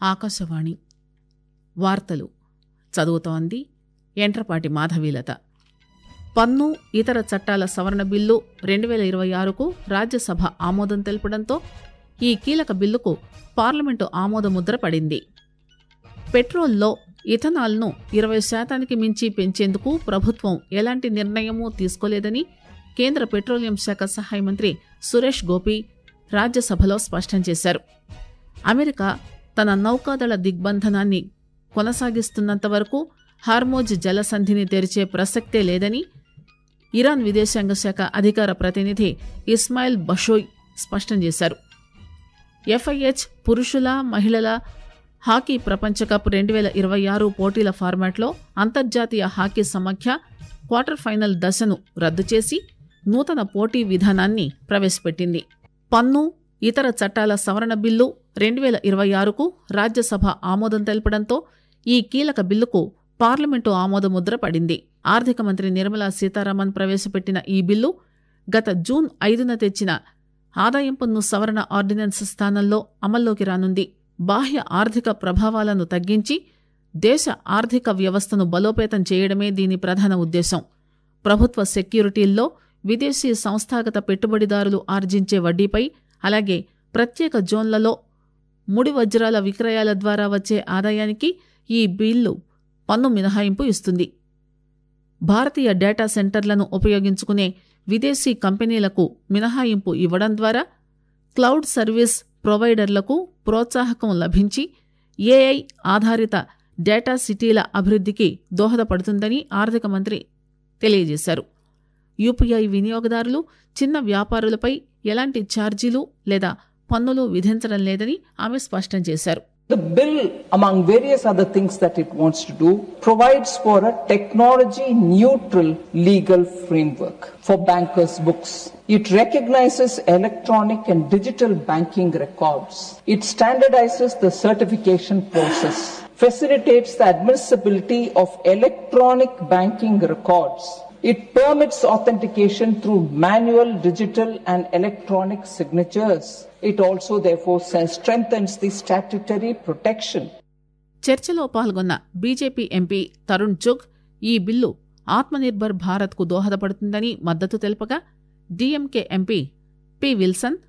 ఆకాశవాణి వార్తలు చదువుతోంది ఎంట్రపాటి మాధవీలత పన్ను ఇతర చట్టాల సవరణ బిల్లు రెండు వేల ఇరవై ఆరుకు రాజ్యసభ ఆమోదం తెలపడంతో ఈ కీలక బిల్లుకు పార్లమెంటు ఆమోదముద్ర పడింది పెట్రోల్లో ఇథనాల్ను ఇరవై శాతానికి మించి పెంచేందుకు ప్రభుత్వం ఎలాంటి నిర్ణయమూ తీసుకోలేదని కేంద్ర పెట్రోలియం శాఖ సహాయ మంత్రి సురేష్ గోపి రాజ్యసభలో స్పష్టం చేశారు అమెరికా తన నౌకాదళ దిగ్బంధనాన్ని కొనసాగిస్తున్నంత వరకు హార్మోజ్ జలసంధిని తెరిచే ప్రసక్తే లేదని ఇరాన్ విదేశాంగ శాఖ అధికార ప్రతినిధి ఇస్మాయిల్ బషోయ్ స్పష్టం చేశారు ఎఫ్ఐహెచ్ పురుషుల మహిళల హాకీ ప్రపంచ కప్ రెండు వేల ఇరవై ఆరు పోటీల ఫార్మాట్లో అంతర్జాతీయ హాకీ సమాఖ్య క్వార్టర్ ఫైనల్ దశను రద్దు చేసి నూతన పోటీ విధానాన్ని ప్రవేశపెట్టింది పన్ను ఇతర చట్టాల సవరణ బిల్లు రెండు వేల ఇరవై ఆరుకు రాజ్యసభ ఆమోదం తెలపడంతో ఈ కీలక బిల్లుకు పార్లమెంటు ఆమోదముద్ర పడింది ఆర్థిక మంత్రి నిర్మలా సీతారామన్ ప్రవేశపెట్టిన ఈ బిల్లు గత జూన్ ఐదున తెచ్చిన ఆదాయం పన్ను సవరణ ఆర్డినెన్స్ స్థానంలో అమల్లోకి రానుంది బాహ్య ఆర్థిక ప్రభావాలను తగ్గించి దేశ ఆర్థిక వ్యవస్థను బలోపేతం చేయడమే దీని ప్రధాన ఉద్దేశం ప్రభుత్వ సెక్యూరిటీల్లో విదేశీ సంస్థాగత పెట్టుబడిదారులు ఆర్జించే వడ్డీపై అలాగే ప్రత్యేక జోన్లలో ముడి వజ్రాల విక్రయాల ద్వారా వచ్చే ఆదాయానికి ఈ బిల్లు పన్ను మినహాయింపు ఇస్తుంది భారతీయ డేటా సెంటర్లను ఉపయోగించుకునే విదేశీ కంపెనీలకు మినహాయింపు ఇవ్వడం ద్వారా క్లౌడ్ సర్వీస్ ప్రొవైడర్లకు ప్రోత్సాహకం లభించి ఏఐ ఆధారిత డేటా సిటీల అభివృద్ధికి దోహదపడుతుందని ఆర్థిక మంత్రి తెలియజేశారు యూపీఐ వినియోగదారులు చిన్న వ్యాపారులపై ఎలాంటి ఛార్జీలు లేదా పన్నులు విధించడం లేదని ఆమె స్పష్టం చేశారు The bill, among various other things that it wants to do, provides for a technology neutral legal framework for bankers' books. It recognizes electronic and digital banking records. It standardizes the certification process, facilitates the admissibility of electronic banking records. It permits authentication through manual, digital, and electronic signatures. It also, therefore, strengthens the statutory protection. చర్చలో పాల్గొన్న BJP MP Tarun Chugh ఈ bill Atmanirbhar భారత్కు దోహదపడుతుందని మద్దతు తెలుపగా DMK MP P Wilson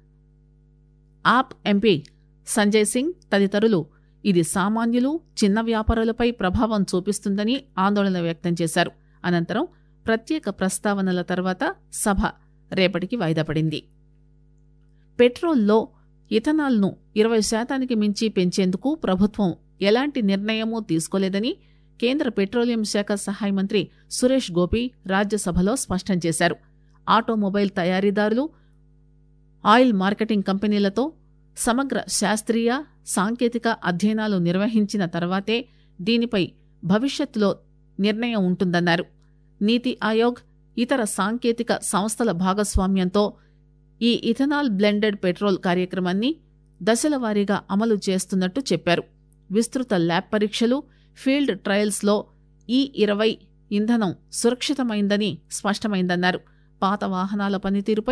AAP MP Sanjay Singh తదితరులు ఇది సామాన్యులు చిన్న వ్యాపారులపై ప్రభావం చూపిస్తుందని ఆందోళన వ్యక్తం చేశారు అనంతరం ప్రత్యేక ప్రస్తావనల తర్వాత సభ రేపటికి వాయిదా పడింది పెట్రోల్లో ఇథనాల్ను ఇరవై శాతానికి మించి పెంచేందుకు ప్రభుత్వం ఎలాంటి నిర్ణయమూ తీసుకోలేదని కేంద్ర పెట్రోలియం శాఖ సహాయ మంత్రి సురేష్ గోపి రాజ్యసభలో స్పష్టం చేశారు ఆటోమొబైల్ తయారీదారులు ఆయిల్ మార్కెటింగ్ కంపెనీలతో సమగ్ర శాస్త్రీయ సాంకేతిక అధ్యయనాలు నిర్వహించిన తర్వాతే దీనిపై భవిష్యత్తులో నిర్ణయం ఉంటుందన్నారు నీతి ఆయోగ్ ఇతర సాంకేతిక సంస్థల భాగస్వామ్యంతో ఈ ఇథనాల్ బ్లెండెడ్ పెట్రోల్ కార్యక్రమాన్ని దశల వారీగా అమలు చేస్తున్నట్టు చెప్పారు విస్తృత ల్యాబ్ పరీక్షలు ఫీల్డ్ ట్రయల్స్లో ఈ ఇరవై ఇంధనం సురక్షితమైందని స్పష్టమైందన్నారు పాత వాహనాల పనితీరుపై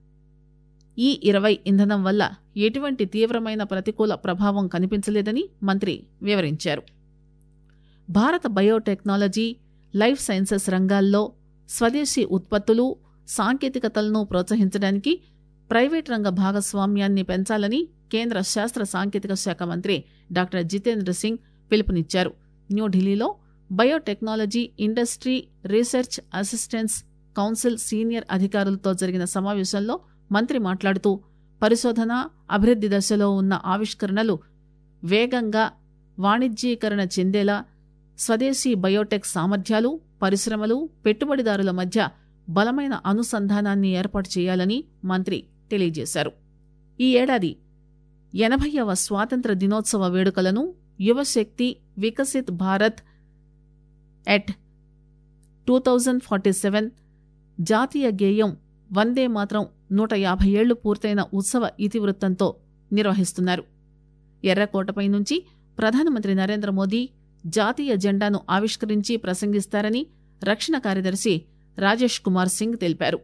ఈ ఇరవై ఇంధనం వల్ల ఎటువంటి తీవ్రమైన ప్రతికూల ప్రభావం కనిపించలేదని మంత్రి వివరించారు భారత బయోటెక్నాలజీ లైఫ్ సైన్సెస్ రంగాల్లో స్వదేశీ ఉత్పత్తులు సాంకేతికతలను ప్రోత్సహించడానికి ప్రైవేట్ రంగ భాగస్వామ్యాన్ని పెంచాలని కేంద్ర శాస్త్ర సాంకేతిక శాఖ మంత్రి డాక్టర్ జితేంద్ర సింగ్ పిలుపునిచ్చారు న్యూఢిల్లీలో biotechnology industry research assistance council senior అధికారులతో జరిగిన సమావేశంలో మంత్రి మాట్లాడుతూ పరిశోధన అభివృద్ది దశలో ఉన్న ఆవిష్కరణలు వేగంగా వాణిజ్యీకరణ చెందేలా స్వదేశీ బయోటెక్ సామర్థ్యాలు పరిశ్రమలు పెట్టుబడిదారుల మధ్య బలమైన అనుసంధానాన్ని ఏర్పాటు చేయాలని మంత్రి తెలియజేశారు ఈ ఏడాది ఎనభైవ స్వాతంత్ర దినోత్సవ వేడుకలను యువశక్తి Viksit Bharat at two thousand forty seven జాతీయ గేయం వందే మాత్రం నూట యాభై ఏళ్లు పూర్తయిన ఉత్సవ ఇతివృత్తంతో నిర్వహిస్తున్నారు ఎర్రకోటపై నుంచి ప్రధానమంత్రి నరేంద్ర మోదీ జాతీయ జెండాను ఆవిష్కరించి ప్రసంగిస్తారని రక్షణ కార్యదర్శి రాజేష్ కుమార్ సింగ్ తెలిపారు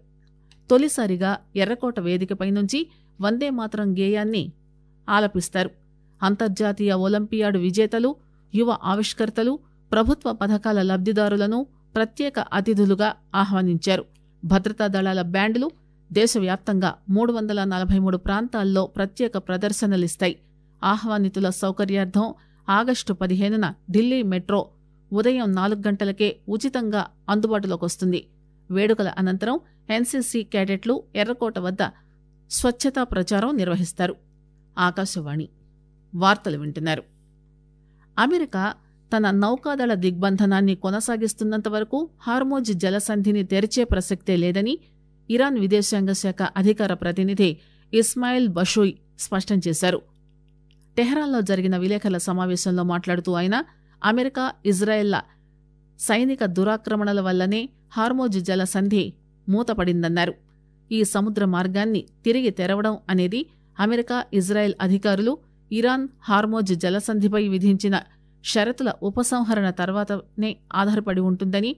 తొలిసారిగా ఎర్రకోట వేదికపై నుంచి వందే మాత్రం గేయాన్ని ఆలపిస్తారు అంతర్జాతీయ ఒలింపియాడ్ విజేతలు యువ ఆవిష్కర్తలు ప్రభుత్వ పథకాల లబ్దిదారులను ప్రత్యేక అతిథులుగా ఆహ్వానించారు భద్రతా దళాల బ్యాండులు దేశవ్యాప్తంగా మూడు వందల నలభై మూడు ప్రాంతాల్లో ప్రత్యేక ప్రదర్శనలిస్తాయి ఆహ్వానితుల సౌకర్యార్థం ఆగస్టు పదిహేనున ఢిల్లీ మెట్రో ఉదయం నాలుగు గంటలకే ఉచితంగా అందుబాటులోకి వస్తుంది వేడుకల అనంతరం ఎన్సీసీ క్యాడెట్లు ఎర్రకోట వద్ద స్వచ్ఛతా ప్రచారం నిర్వహిస్తారు ఆకాశవాణి వార్తలు వింటున్నారు అమెరికా తన నౌకాదళ దిగ్బంధనాన్ని కొనసాగిస్తున్నంత వరకు హార్మోజ్ జలసంధిని తెరిచే ప్రసక్తే లేదని ఇరాన్ విదేశాంగ శాఖ అధికార ప్రతినిధి ఇస్మాయిల్ బషోయ్ స్పష్టం చేశారు టెహరాన్లో జరిగిన విలేకరుల సమావేశంలో మాట్లాడుతూ ఆయన అమెరికా ఇజ్రాయెల్ల సైనిక దురాక్రమణల వల్లనే హార్మోజ్ జలసంధి మూతపడిందన్నారు ఈ సముద్ర మార్గాన్ని తిరిగి తెరవడం అనేది అమెరికా ఇజ్రాయెల్ అధికారులు ఇరాన్ హార్మోజ్ జలసంధిపై విధించిన షరతుల ఉపసంహరణ తర్వాతనే ఆధారపడి ఉంటుందని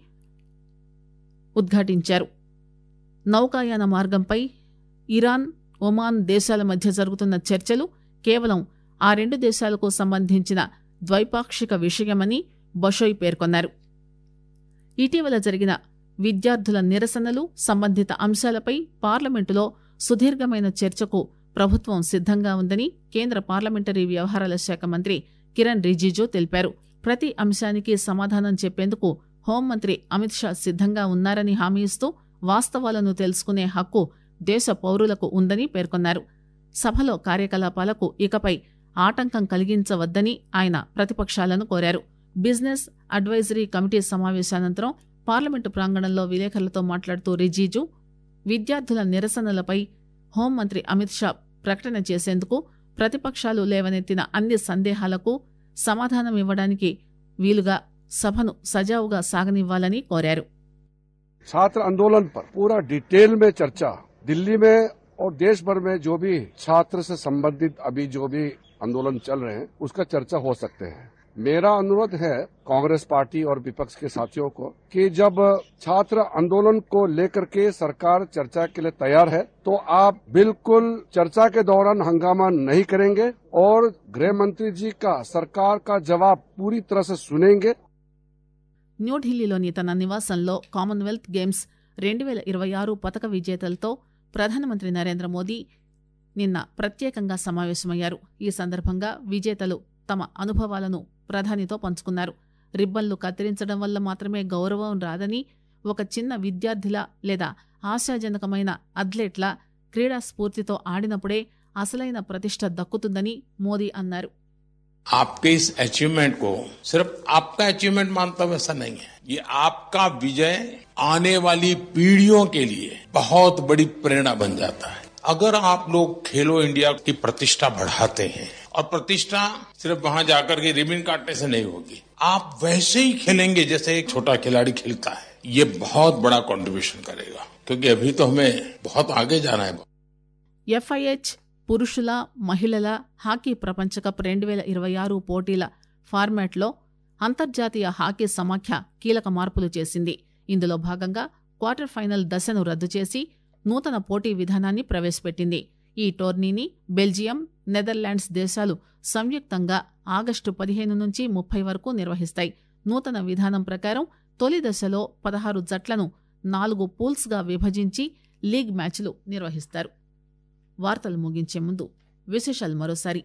ఉద్ఘాటించారు నౌకాయాన మార్గంపై ఇరాన్ ఒమాన్ దేశాల మధ్య జరుగుతున్న చర్చలు కేవలం ఆ రెండు దేశాలకు సంబంధించిన ద్వైపాక్షిక విషయమని బషోయ్ పేర్కొన్నారు ఇటీవల జరిగిన విద్యార్థుల నిరసనలు సంబంధిత అంశాలపై పార్లమెంటులో సుదీర్ఘమైన చర్చకు ప్రభుత్వం సిద్దంగా ఉందని కేంద్ర పార్లమెంటరీ వ్యవహారాల శాఖ మంత్రి కిరణ్ రిజిజు తెలిపారు ప్రతి అంశానికి సమాధానం చెప్పేందుకు హోంమంత్రి అమిత్ షా సిద్దంగా ఉన్నారని హామీ ఇస్తూ వాస్తవాలను తెలుసుకునే హక్కు దేశ పౌరులకు ఉందని పేర్కొన్నారు సభలో కార్యకలాపాలకు ఇకపై ఆటంకం కలిగించవద్దని ఆయన ప్రతిపక్షాలను కోరారు బిజినెస్ అడ్వైజరీ కమిటీ సమావేశానంతరం పార్లమెంటు ప్రాంగణంలో విలేకరులతో మాట్లాడుతూ రిజిజు విద్యార్థుల నిరసనలపై హోంమంత్రి అమిత్ షా ప్రకటన చేసేందుకు ప్రతిపక్షాలు లేవనెత్తిన అన్ని సందేహాలకు సమాధానమివ్వడానికి వీలుగా సభను సజావుగా సాగనివ్వాలని కోరారు छात्र आंदोलन पर पूरा डिटेल में चर्चा दिल्ली में और देश भर में जो भी छात्र से संबंधित अभी जो भी आंदोलन चल रहे हैं उसका चर्चा हो सकते हैं मेरा अनुरोध है कांग्रेस पार्टी और विपक्ष के साथियों को कि जब छात्र आंदोलन को लेकर के सरकार चर्चा के लिए तैयार है तो आप बिल्कुल चर्चा के दौरान हंगामा नहीं करेंगे और गृह मंत्री जी का सरकार का जवाब पूरी तरह से सुनेंगे న్యూఢిల్లీలోని తన నివాసంలో కామన్వెల్త్ గేమ్స్ రెండు వేల ఇరవై ఆరు పతక విజేతలతో ప్రధానమంత్రి నరేంద్ర మోదీ నిన్న ప్రత్యేకంగా సమావేశమయ్యారు ఈ సందర్భంగా విజేతలు తమ అనుభవాలను ప్రధానితో పంచుకున్నారు రిబ్బన్లు కత్తిరించడం వల్ల మాత్రమే గౌరవం రాదని ఒక చిన్న విద్యార్థిలా లేదా ఆశాజనకమైన అథ్లెట్లా క్రీడా స్ఫూర్తితో ఆడినప్పుడే అసలైన ప్రతిష్ట దక్కుతుందని మోదీ అన్నారు आपके इस अचीवमेंट को सिर्फ आपका अचीवमेंट मानता हूं ऐसा नहीं है ये आपका विजय आने वाली पीढ़ियों के लिए बहुत बड़ी प्रेरणा बन जाता है अगर आप लोग खेलो इंडिया की प्रतिष्ठा बढ़ाते हैं और प्रतिष्ठा सिर्फ वहां जाकर के रिबिन काटने से नहीं होगी आप वैसे ही खेलेंगे जैसे एक छोटा खिलाड़ी खेलता है ये बहुत बड़ा कंट्रीब्यूशन करेगा क्योंकि अभी तो हमें बहुत आगे जाना है ఎఫ్ఐహెచ్ పురుషుల మహిళల హాకీ ప్రపంచ కప్ రెండు వేల ఇరవై ఆరు పోటీల ఫార్మాట్లో అంతర్జాతీయ హాకీ సమాఖ్య కీలక మార్పులు చేసింది ఇందులో భాగంగా క్వార్టర్ ఫైనల్ దశను రద్దు చేసి నూతన పోటీ విధానాన్ని ప్రవేశపెట్టింది ఈ టోర్నీని బెల్జియం నెదర్లాండ్స్ దేశాలు సంయుక్తంగా ఆగస్టు పదిహేను నుంచి ముప్పై వరకు నిర్వహిస్తాయి నూతన విధానం ప్రకారం తొలి దశలో పదహారు జట్లను నాలుగు పూల్స్గా విభజించి లీగ్ మ్యాచ్లు నిర్వహిస్తారు వార్తలు ముగించే ముందు విశేషాలు మరోసారి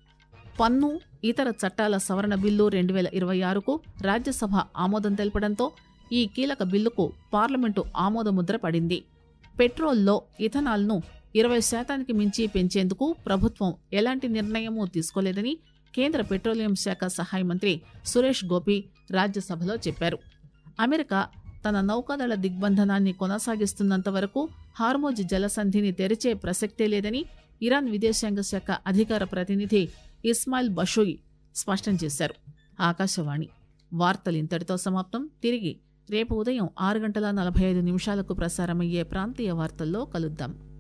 పన్ను ఇతర చట్టాల సవరణ బిల్లు రెండు వేల ఇరవై ఆరుకు రాజ్యసభ ఆమోదం తెలపడంతో ఈ కీలక బిల్లుకు పార్లమెంటు ఆమోదముద్ర పడింది పెట్రోల్లో ఇథనాల్ను ఇరవై శాతానికి మించి పెంచేందుకు ప్రభుత్వం ఎలాంటి నిర్ణయమూ తీసుకోలేదని కేంద్ర పెట్రోలియం శాఖ సహాయ మంత్రి సురేష్ గోపి రాజ్యసభలో చెప్పారు అమెరికా తన నౌకాదళ దిగ్బంధనాన్ని కొనసాగిస్తున్నంత వరకు హార్మోజ్ జలసంధిని తెరిచే ప్రసక్తే లేదని ఇరాన్ విదేశాంగ శాఖ అధికార ప్రతినిధి ఇస్మాయిల్ బషోయి స్పష్టం చేశారు ఆకాశవాణి వార్తలు ఇంతటితో సమాప్తం తిరిగి రేపు ఉదయం ఆరు గంటల నలభై ఐదు నిమిషాలకు ప్రసారమయ్యే ప్రాంతీయ వార్తల్లో కలుద్దాం